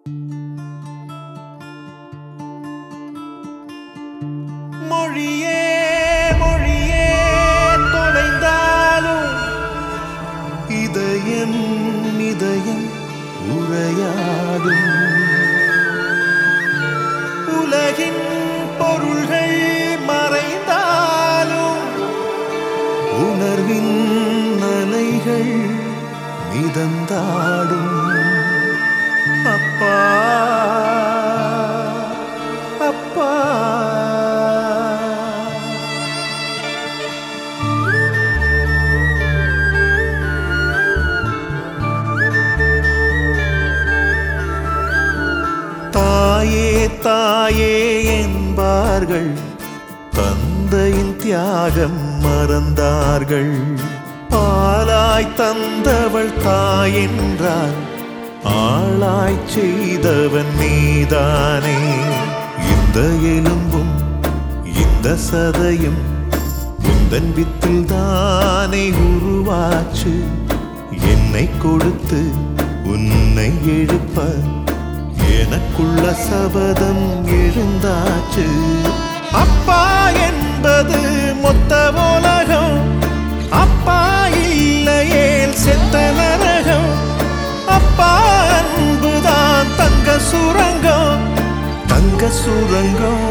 மொழியே மொழியே தொலைந்தாலும் இதயம் இதயம் உரையாடும் உலகின் பொருள்கள் மறைந்தாலும் உணர்வின் அலைகள் மிதந்தாடும் அப்பா அப்பா தாயே தாயே என்பார்கள் தந்தையின் தியாகம் மறந்தார்கள் பாலாய் தந்தவள் தாயென்றால் ஆளாய் செய்தவன் நீதானே இந்த எலும்பும் இந்த சதையும் உந்தன் வித்தில் தானே உருவாச்சு என்னை கொடுத்து உன்னை எழுப்ப எனக்குள்ள சபதம் எழுந்தாச்சு அப்பா என்பது மொத்த உலகம் அப்பா இல்லையேல் செத்த நரகம் அப்பா அன்புதான் தங்க சுரங்கம் தங்க சுரங்கம்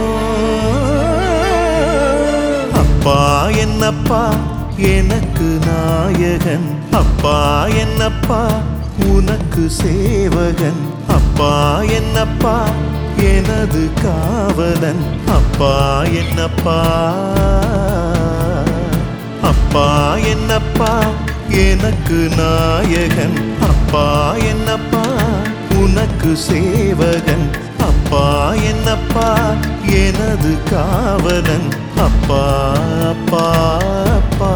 அப்பா என்னப்பா எனக்கு நாயகன் அப்பா என்னப்பா உனக்கு சேவகன் அப்பா என்னப்பா எனது காவலன் அப்பா என்னப்பா அப்பா என்னப்பா எனக்கு நாயகன் அப்பா என்னப்பா உனக்கு சேவகன் அப்பா என்னப்பா எனது காவலன் அப்பா அப்பா அப்பா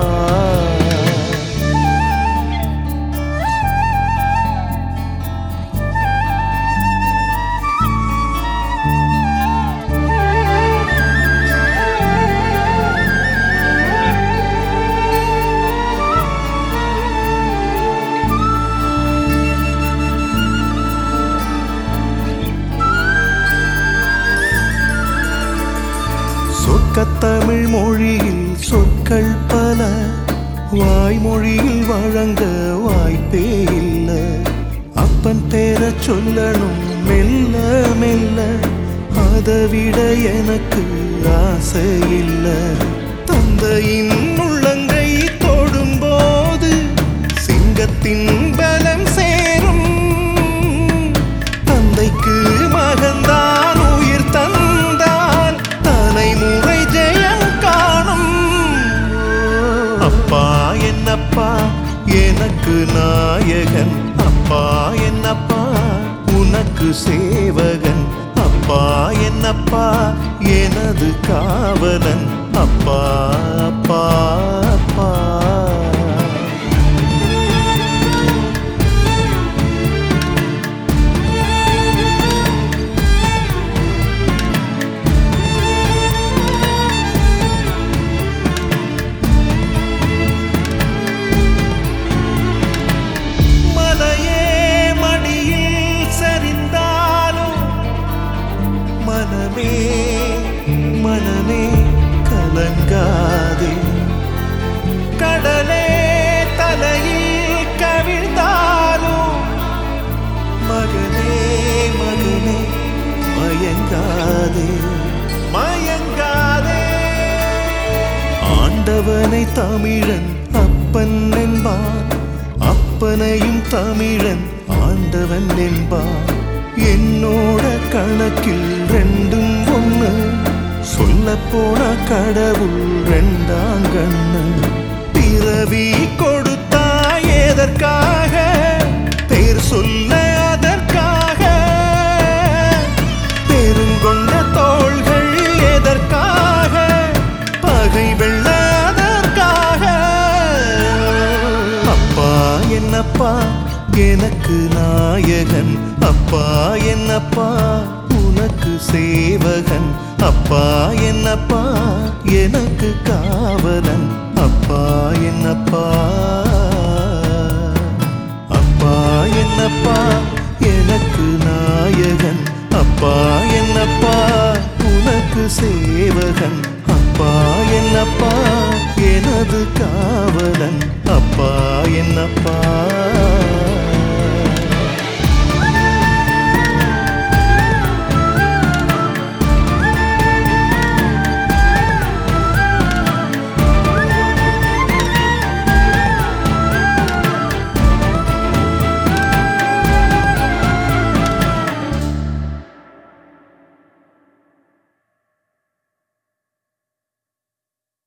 சொற்கத்தமிழ் மொழியில் சொற்கள் பல வாய்மொழியில் வழங்க வாய்ப்பே இல்லை அப்பன் பேர சொல்லணும் மெல்ல மெல்ல அதை விட எனக்கு ஆசை இல்லை தந்தையின் உள்ளங்கை தொடும்போது சிங்கத்தின் பலம் சேரும் தந்தைக்கு மகன்தான் உயிர் தந்தான் தலைமுறை ஜெயம் காணும் அப்பா என்னப்பா எனக்கு நாயகன் அப்பா என்னப்பா உனக்கு சேவகன் அப்பா என்னப்பா எனது காவலன் அப்பா அப்பா அப்பா மலையே மடியில் சரிந்தாலும் மனமே மனமே கலங்காதே கடலே தலையில் கவிழ்ந்தாலும் மகனே மகனே மயங்காதே மயங்காதே ஆண்டவனை தமிழன் அப்பன் என்பான் அப்பனையும் தமிழன் ஆண்டவன் என்பான் என்னோட கணக்கில் ரெண்டும் ஒண்ணு சொல்ல போன கடவுள் ரெண்டாம் கண்ணு பிறவி கொடுத்தா எதற்காக பேர் சொல்ல அதற்காக பெருங்கொண்ட தோள்கள் எதற்காக பகை வெள்ள அதற்காக அப்பா என்னப்பா எனக்கு நாயகன் அப்பா என்னப்பா உனக்கு சேவகன் அப்பா என்னப்பா எனக்கு காவலன் அப்பா என்னப்பா அப்பா என்னப்பா எனக்கு நாயகன் சேவகன் அப்பா என்னப்பா எனது காவலன் அப்பா என்னப்பா